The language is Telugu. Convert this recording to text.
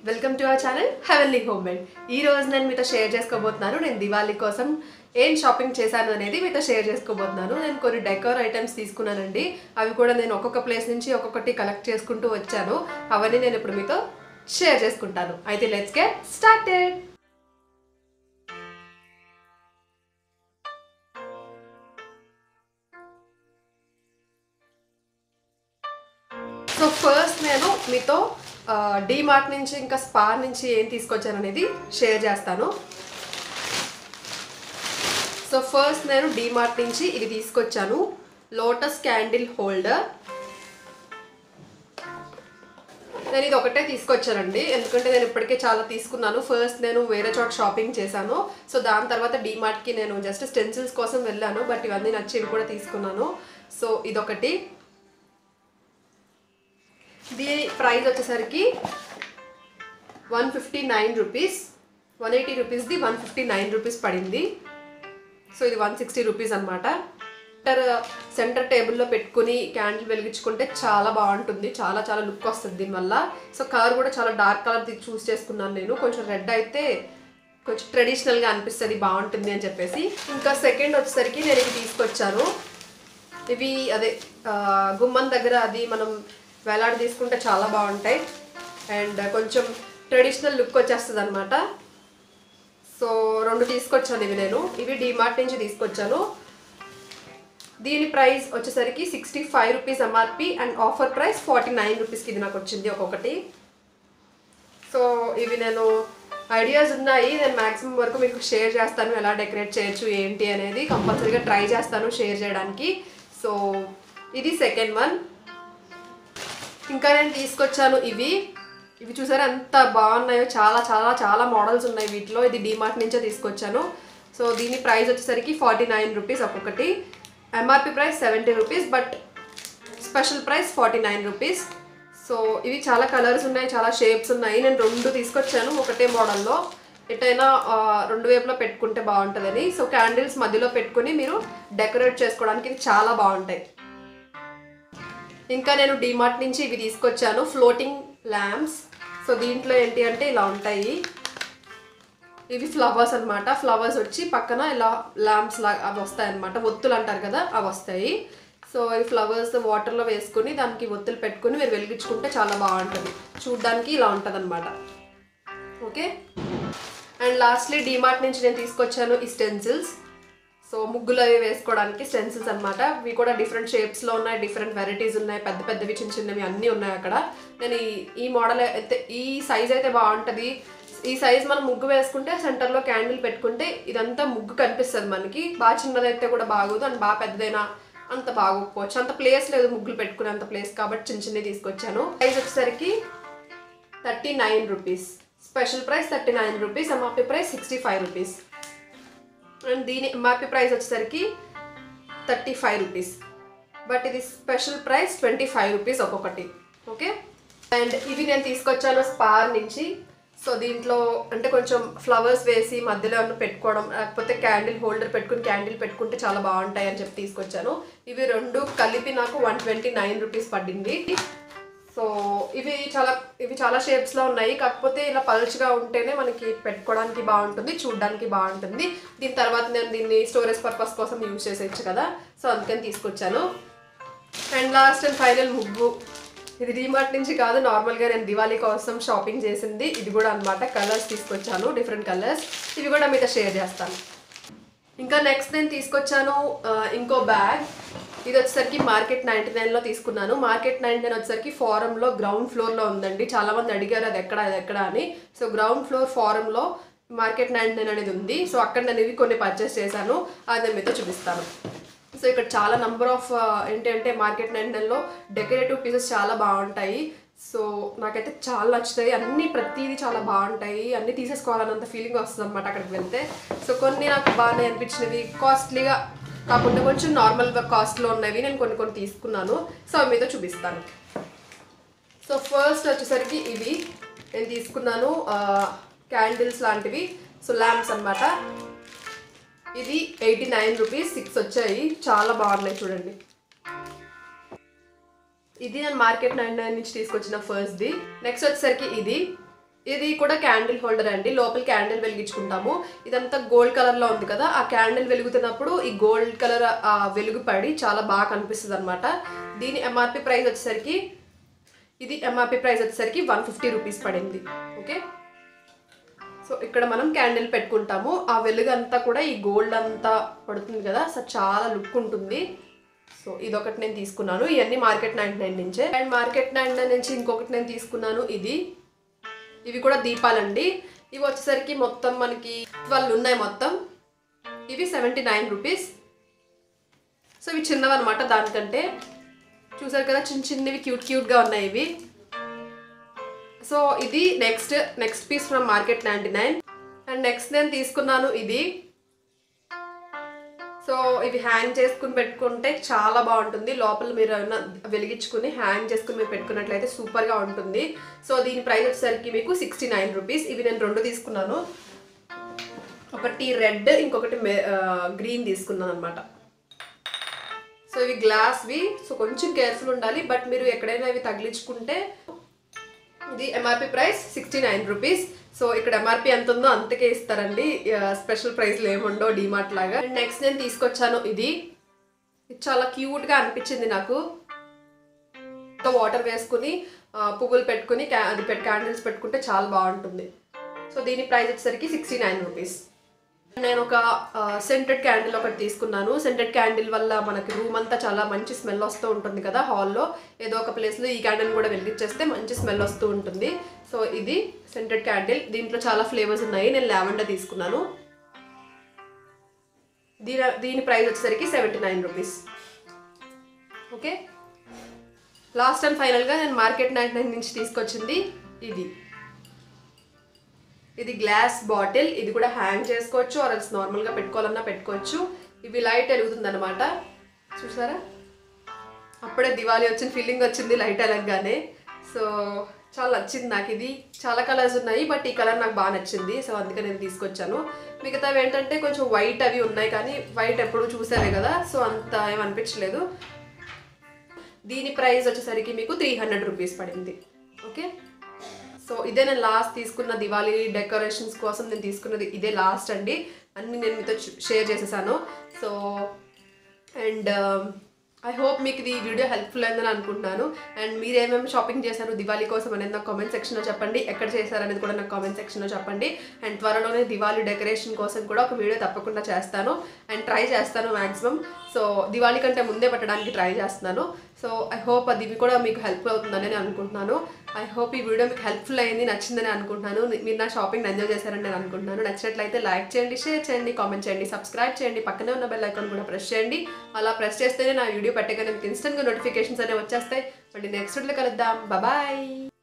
welcome to our channel heavenly home made ఈ రోజు నేను మీతో షేర్ చేసుకోబోతున్నాను నేను దివాళీ కోసం ఏం షాపింగ్ చేశాను అనేది మీతో షేర్ చేసుకోబోతున్నాను నేను కొన్ని డెకోర్ ఐటమ్స్ తీసుకున్నానండి అవి కూడా నేను ఒక్కొక్క ప్లేస్ నుంచి ఒక్కొక్కటి కలెక్ట్ చేసుకుంటూ వచ్చాను అవన్నీ నేను ఇప్పుడు మీతో షేర్ చేసుకుంటాను అయితే let's get started so first నేను మీతో డీమార్ట్ నుంచి ఇంకా స్పార్ నుంచి ఏం తీసుకొచ్చాను అనేది షేర్ చేస్తాను సో ఫస్ట్ నేను డీమార్ట్ నుంచి ఇది తీసుకొచ్చాను లోటస్ క్యాండిల్ హోల్డర్ నేను ఇది ఒకటే తీసుకొచ్చానండి ఎందుకంటే నేను ఇప్పటికే చాలా తీసుకున్నాను ఫస్ట్ నేను వేరే చోట షాపింగ్ చేశాను సో దాని తర్వాత డీమార్ట్కి నేను జస్ట్ స్టెన్సిల్స్ కోసం వెళ్ళాను బట్ ఇవన్నీ నచ్చి ఇవి కూడా తీసుకున్నాను సో ఇదొకటి దీని ప్రైస్ వచ్చేసరికి one fifty nine rupees one eighty రూపీస్ది వన్ ఫిఫ్టీ నైన్ రూపీస్ పడింది సో ఇది వన్ సిక్స్టీ రూపీస్ అనమాట సెంటర్ సెంటర్ టేబుల్లో పెట్టుకుని క్యాండిల్ వెలిగించుకుంటే చాలా బాగుంటుంది చాలా చాలా లుక్ వస్తుంది దీనివల్ల సో కలర్ కూడా చాలా డార్క్ కలర్ చూస్ చేసుకున్నాను నేను కొంచెం రెడ్ అయితే కొంచెం ట్రెడిషనల్గా అనిపిస్తుంది బాగుంటుంది అని చెప్పేసి ఇంకా సెకండ్ వచ్చేసరికి నేను ఇవి తీసుకొచ్చాను ఇవి అదే ఆ, గుమ్మం దగ్గర అది మనం వేలాడి తీసుకుంటే చాలా బాగుంటాయి అండ్ కొంచెం ట్రెడిషనల్ లుక్ వచ్చేస్తుంది అనమాట సో రెండు తీసుకొచ్చాను ఇవి నేను ఇవి డిమార్ట్ నుంచి తీసుకొచ్చాను దీని ప్రైస్ వచ్చేసరికి sixty five rupees MRP and offer price forty nine రూపీస్కి ఇది నాకు వచ్చింది ఒక్కొక్కటి సో ఇవి నేను ఐడియాస్ ఉన్నాయి నేను మ్యాక్సిమం వరకు మీకు షేర్ చేస్తాను ఎలా డెకరేట్ చేయొచ్చు ఏంటి అనేది కంపల్సరీగా ట్రై చేస్తాను షేర్ చేయడానికి సో ఇది సెకండ్ వన్ ఇంకా నేను తీసుకొచ్చాను ఇవి ఇవి చూసారా ఎంత బాగున్నాయో చాలా చాలా చాలా మోడల్స్ ఉన్నాయి వీటిలో ఇది డిమార్ట్ నుంచే తీసుకొచ్చాను సో దీని ప్రైస్ వచ్చేసరికి ఫార్టీ నైన్ రూపీస్ ఒక్కొక్కటి MRP price seventy rupees but special price forty nine rupees so ఇవి చాలా కలర్స్ ఉన్నాయి చాలా షేప్స్ ఉన్నాయి నేను రెండు తీసుకొచ్చాను ఒకటే మోడల్లో ఎటైనా ఆ, రెండు వైపులో పెట్టుకుంటే బాగుంటుందని సో క్యాండిల్స్ మధ్యలో పెట్టుకుని మీరు డెకరేట్ చేసుకోవడానికి ఇవి చాలా బాగుంటాయి ఇంకా నేను డిమార్ట్ నుంచి ఇవి తీసుకొచ్చాను ఫ్లోటింగ్ ల్యాంప్స్ సో దీంట్లో ఏంటి అంటే ఇలా ఉంటాయి ఇవి ఫ్లవర్స్ అన్నమాట ఫ్లవర్స్ వచ్చి పక్కన ఇలా ల్యాంప్స్ లా అవి వస్తాయి అనమాట ఒత్తులు అంటారు కదా అవి వస్తాయి సో ఈ ఫ్లవర్స్ వాటర్లో వేసుకుని దానికి ఒత్తులు పెట్టుకుని మీరు వెలిగించుకుంటే చాలా బాగుంటుంది చూడ్డానికి ఇలా ఉంటుంది అనమాట ఓకే అండ్ లాస్ట్లీ డిమార్ట్ నుంచి నేను తీసుకొచ్చాను ఈ స్టెన్సిల్స్ సో ముగ్గులు అవి వేసుకోవడానికి స్టెన్సిల్స్ అనమాట ఇవి కూడా డిఫరెంట్ షేప్స్లో ఉన్నాయి డిఫరెంట్ వెరైటీస్ ఉన్నాయి పెద్ద పెద్దవి చిన్న చిన్నవి అన్నీ ఉన్నాయి అక్కడ నేను ఈ ఈ మోడల్ అయితే ఈ సైజ్ అయితే బాగుంటుంది ఈ సైజ్ మనం ముగ్గు వేసుకుంటే సెంటర్లో క్యాండిల్ పెట్టుకుంటే ఇదంతా ముగ్గు కనిపిస్తుంది మనకి బాగా చిన్నదైతే కూడా బాగోదు అండ్ బాగా పెద్దదైనా అంత బాగోకపోవచ్చు అంత ప్లేస్ లేదు ముగ్గులు పెట్టుకునే అంత ప్లేస్ కాబట్టి చిన్న చిన్నవి తీసుకొచ్చాను సైజ్ వచ్చేసరికి thirty nine rupees special price thirty nine rupees MRP price sixty five rupees and దీని ఎంఆర్పి ప్రైస్ వచ్చేసరికి థర్టీ ఫైవ్ రూపీస్ బట్ ఇది special price twenty five rupees ఒక్కొక్కటి ఓకే అండ్ ఇవి నేను తీసుకొచ్చాను స్పార్ నుంచి సో దీంట్లో అంటే కొంచెం ఫ్లవర్స్ వేసి మధ్యలో ఏమన్నా పెట్టుకోవడం లేకపోతే క్యాండిల్ హోల్డర్ పెట్టుకుని క్యాండిల్ పెట్టుకుంటే చాలా బాగుంటాయి అని చెప్పి తీసుకొచ్చాను ఇవి రెండు కలిపి నాకు వన్ ట్వంటీ నైన్ రూపీస్ పడింది సో ఇవి చాలా ఇవి చాలా షేప్స్లో ఉన్నాయి కాకపోతే ఇలా పల్చగా ఉంటేనే మనకి పెట్టుకోవడానికి బాగుంటుంది చూడడానికి బాగుంటుంది దీని తర్వాత నేను దీన్ని స్టోరేజ్ పర్పస్ కోసం యూజ్ చేసేయచ్చు కదా సో అందుకని తీసుకొచ్చాను అండ్ లాస్ట్ అండ్ ఫైనల్ ముగ్గు ఇది డిమార్ట్ నుంచి కాదు నార్మల్గా నేను దివాళీ కోసం షాపింగ్ చేసింది ఇది కూడా అన్నమాట కలర్స్ తీసుకొచ్చాను డిఫరెంట్ కలర్స్ ఇవి కూడా మీతో షేర్ చేస్తాను ఇంకా నెక్స్ట్ నేను తీసుకొచ్చాను ఆ, ఇంకో బ్యాగ్ ఇది వచ్చేసరికి మార్కెట్ నైంటీ నైన్లో తీసుకున్నాను మార్కెట్ నైంటీ నైన్ వచ్చేసరికి ఫారంలో గ్రౌండ్ ఫ్లోర్లో ఉందండి చాలా మంది అడిగారు అది ఎక్కడ అది ఎక్కడ అని సో గ్రౌండ్ ఫ్లోర్ ఫారంలో మార్కెట్ నైంటీ నైన్ అనేది ఉంది సో అక్కడ నేను ఇవి కొన్ని పర్చేస్ చేశాను అది నేను మీతో చూపిస్తాను సో ఇక్కడ చాలా నంబర్ ఆఫ్ ఏంటి అంటే మార్కెట్ నైన్ నైన్లో డెకరేటివ్ పీసెస్ చాలా బాగుంటాయి సో నాకైతే చాలా నచ్చుతాయి అన్నీ ప్రతిదీ చాలా బాగుంటాయి అన్నీ తీసేసుకోవాలన్నంత ఫీలింగ్ వస్తుంది అనమాట అక్కడికి వెళ్తే సో కొన్ని నాకు బాగానే అనిపించినవి కాస్ట్లీగా కాకుండా కొంచెం నార్మల్ కాస్ట్లో ఉన్నవి నేను కొన్ని కొన్ని తీసుకున్నాను సో అవి మీతో చూపిస్తాను సో ఫస్ట్ వచ్చేసరికి ఇవి నేను తీసుకున్నాను క్యాండిల్స్ లాంటివి సో ల్యాంప్స్ అన్నమాట ఇది ఎయిటీ నైన్ రూపీస్ సిక్స్ వచ్చాయి చాలా బాగున్నాయి చూడండి ఇది నేను మార్కెట్ నైన్ నైన్ నుంచి తీసుకొచ్చిన ఫస్ట్ది నెక్స్ట్ వచ్చేసరికి ఇది ఇది కూడా క్యాండిల్ హోల్డర్ అండి లోపల క్యాండిల్ వెలిగించుకుంటాము ఇదంతా గోల్డ్ కలర్ లో ఉంది కదా ఆ క్యాండిల్ వెలుగుతున్నప్పుడు ఈ గోల్డ్ కలర్ ఆ వెలుగు పడి చాలా బాగా కనిపిస్తుంది అనమాట దీని ఎంఆర్పి ప్రైస్ వచ్చేసరికి ఇది ఎంఆర్పి ప్రైస్ వచ్చేసరికి వన్ ఫిఫ్టీ రూపీస్ పడింది ఓకే సో ఇక్కడ మనం క్యాండిల్ పెట్టుకుంటాము ఆ వెలుగు అంతా కూడా ఈ గోల్డ్ అంతా పడుతుంది కదా సో చాలా లుక్ ఉంటుంది సో ఇదొకటి నేను తీసుకున్నాను ఇవన్నీ మార్కెట్ నైన్ నైన్ నుంచే అండ్ మార్కెట్ నైన్ నైన్ నుంచి ఇంకొకటి నేను తీసుకున్నాను ఇది ఇవి కూడా దీపాలండి ఇవి వచ్చేసరికి మొత్తం మనకి ట్వెల్వ్ ఉన్నాయి మొత్తం ఇవి సెవెంటీ నైన్ రూపీస్ సో ఇవి చిన్నవి అనమాట దానికంటే చూసారు కదా చిన్న చిన్నవి క్యూట్ క్యూట్గా ఉన్నాయి ఇవి సో ఇది next next piece from market ninety nine and next నేను తీసుకున్నాను ఇది సో ఇవి హ్యాంగ్ చేసుకుని పెట్టుకుంటే చాలా బాగుంటుంది లోపల మీరు ఏమైనా వెలిగించుకుని హ్యాంగ్ చేసుకుని మీరు పెట్టుకున్నట్లయితే సూపర్గా ఉంటుంది సో దీని ప్రైస్ వచ్చేసరికి మీకు సిక్స్టీ నైన్ రూపీస్ ఇవి నేను రెండు తీసుకున్నాను ఒకటి రెడ్ ఇంకొకటి గ్రీన్ తీసుకున్నాను అనమాట సో ఇవి గ్లాస్వి సో కొంచెం కేర్ఫుల్ ఉండాలి బట్ మీరు ఎక్కడైనా ఇవి తగిలించుకుంటే ఇది MRP price sixty nine rupees so ఇక్కడ ఎంఆర్పి ఎంత ఉందో అంతకే ఇస్తారండి స్పెషల్ ప్రైస్లు ఏముండో డిమార్ట్ లాగా అండ్ నెక్స్ట్ నేను తీసుకొచ్చాను ఇది ఇది చాలా క్యూట్గా అనిపించింది నాకు ఇంకా వాటర్ వేసుకుని ఆ, పువ్వులు పెట్టుకుని క్యా- అది పెట్టి క్యాండిల్స్ పెట్టుకుంటే చాలా బాగుంటుంది సో దీని ప్రైస్ వచ్చేసరికి సిక్స్టీ నైన్ రూపీస్ నేను ఒక సెంటెడ్ క్యాండిల్ ఒకటి తీసుకున్నాను సెంటెడ్ క్యాండిల్ వల్ల మనకి రూమ్ అంతా చాలా మంచి స్మెల్ వస్తూ ఉంటుంది కదా హాల్లో ఏదో ఒక ప్లేస్లో ఈ క్యాండిల్ కూడా వెలిగించేస్తే మంచి స్మెల్ వస్తూ ఉంటుంది సో ఇది సెంటెడ్ క్యాండిల్ దీంట్లో చాలా ఫ్లేవర్స్ ఉన్నాయి నేను లావెండర్ తీసుకున్నాను దీని దీని ప్రైస్ వచ్చేసరికి seventy nine rupees okay last and ఫైనల్గా నేను మార్కెట్ నైట్ నైన్ నుంచి తీసుకొచ్చింది ఇది ఇది గ్లాస్ బాటిల్ ఇది కూడా హ్యాంగ్ చేసుకోవచ్చు ఆర్ ఎల్స్ నార్మల్గా పెట్టుకోవాలన్నా పెట్టుకోవచ్చు ఇవి లైట్ వెలుగుతుంది అనమాట చూసారా అప్పుడే దివాళీ వచ్చిన ఫీలింగ్ వచ్చింది లైట్ వెలగగానే సో చాలా నచ్చింది నాకు ఇది చాలా కలర్స్ ఉన్నాయి బట్ ఈ కలర్ నాకు బాగా నచ్చింది సో అందుకే నేను తీసుకొచ్చాను మిగతావి ఏంటంటే కొంచెం వైట్ అవి ఉన్నాయి కానీ వైట్ ఎప్పుడు చూసారే కదా సో అంత ఏం అనిపించలేదు దీని ప్రైస్ వచ్చేసరికి మీకు త్రీ హండ్రెడ్ రూపీస్ పడింది ఓకే సో ఇదే నేను లాస్ట్ తీసుకున్న దివాళీ డెకరేషన్స్ కోసం నేను తీసుకున్నది ఇదే లాస్ట్ అండి అన్ని నేను మీతో షేర్ చేసేసాను సో అండ్ ఐ హోప్ మీకు ఇది వీడియో హెల్ప్ఫుల్ అయిందని అనుకుంటున్నాను అండ్ మీరు ఏమేమి షాపింగ్ చేశారు దివాళీ కోసం అనేది నాకు కామెంట్ సెక్షన్లో చెప్పండి ఎక్కడ చేశారనేది కూడా నాకు కామెంట్ సెక్షన్లో చెప్పండి అండ్ త్వరలోనే దివాళీ డెకరేషన్ కోసం కూడా ఒక వీడియో తప్పకుండా చేస్తాను అండ్ ట్రై చేస్తాను మ్యాక్సిమం సో దివాళీ కంటే ముందే పెట్టడానికి ట్రై చేస్తున్నాను సో ఐ హోప్ అది కూడా మీకు హెల్ప్ అవుతుందని నేను అనుకుంటున్నాను ఐ హోప్ ఈ వీడియో మీకు హెల్ప్ఫుల్ అయింది నచ్చిందని అనుకుంటున్నాను మీరు నా షాపింగ్ ఎంజాయ్ చేశారని నేను అనుకుంటున్నాను నచ్చినట్లయితే లైక్ చేయండి షేర్ చేయండి కామెంట్ చేయండి సబ్స్క్రైబ్ చేయండి పక్కనే ఉన్న బెల్ ఐకాన్ కూడా ప్రెస్ చేయండి అలా ప్రెస్ చేస్తేనే నా వీడియో పెట్టగానే మీకు ఇన్స్టెంట్గా నోటిఫికేషన్స్ అనేవి వచ్చేస్తాయి మళ్ళీ నెక్స్ట్ వీడియోలో కలుద్దాం బాయ్